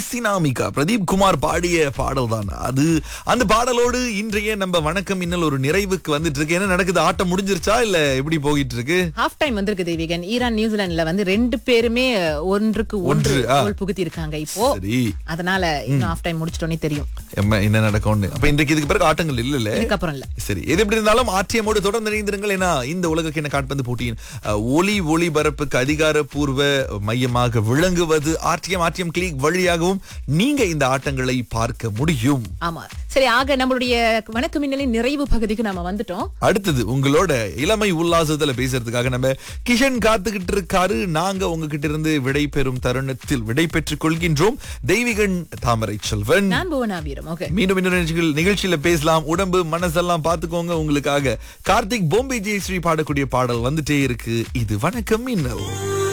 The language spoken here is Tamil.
சினாமிகா பிரதீப் குமார் பாடிய பாடல் தான் அது அந்த பாடலோடு இன்றைய நம்ம வணக்கம் இன்னல் ஒரு நிறைவுக்கு வந்துட்டு இருக்கு என்ன நடக்குது ஆட்டம் முடிஞ்சிருச்சா இல்ல எப்படி போயிட்டு இருக்கு ஹாஃப் டைம் வந்திருக்கு தேவிகன் ஈரான் நியூசிலாந்துல வந்து ரெண்டு பேருமே ஒன்றுக்கு ஒன்று ஒன்று, ஆ. கோல் புகுத்தி இருக்காங்க இப்போ சரி அதனால இன்னும் ஹாஃப் டைம் முடிச்சிட்டோன்னே தெரியும் எம்ம, என்ன நடக்கும்னு அப்ப இன்றைக்கு இதுக்கு பிறகு ஆட்டங்கள் இல்ல இதுக்கப்புறம் இல்ல சரி எது எப்படி இருந்தாலும் ஆர்டிஎம்மோடு தொடர்ந்து இணைந்திருங்கள் ஏன்னா இந்த உலகக்கு என்ன காட்பந்து போட்டியின் அஹ், ஒலி ஒளிபரப்புக்கு அதிகாரப்பூர்வ மையமாக விளங்குவது ஆர்டிஎம் ஆர்டிஎம் கிளிக் வழியாகவும் நீங்க இந்த ஆட்டங்களை பார்க்க முடியும் ஆமா சரி ஆக நம்மளுடைய வணக்க மின்னலின் நிறைவு பகுதிக்கு நாம வந்துட்டோம் அடுத்தது உங்களோட இளமை உல்லாசத்துல பேசுறதுக்காக நம்ம கிஷன் காத்துக்கிட்டு இருக்காரு நாங்க உங்ககிட்ட இருந்து விடை பெறும் தருணத்தில் விடை பெற்றுக் கொள்கின்றோம் தெய்வீகன் தாமரை செல்வன் நான் புவனா வீரம் ஓகே மீண்டும் இன்னொரு நிகழ்ச்சிகள் நிகழ்ச்சியில பேசலாம் உடம்பு மனசெல்லாம் பாத்துக்கோங்க உங்களுக்காக கார்த்திக் பொம்பை ஜெயஸ்ரீ பாடக்கூடிய பாடல் வந்துட்டே இருக்கு இது வணக்கம் இன்னல்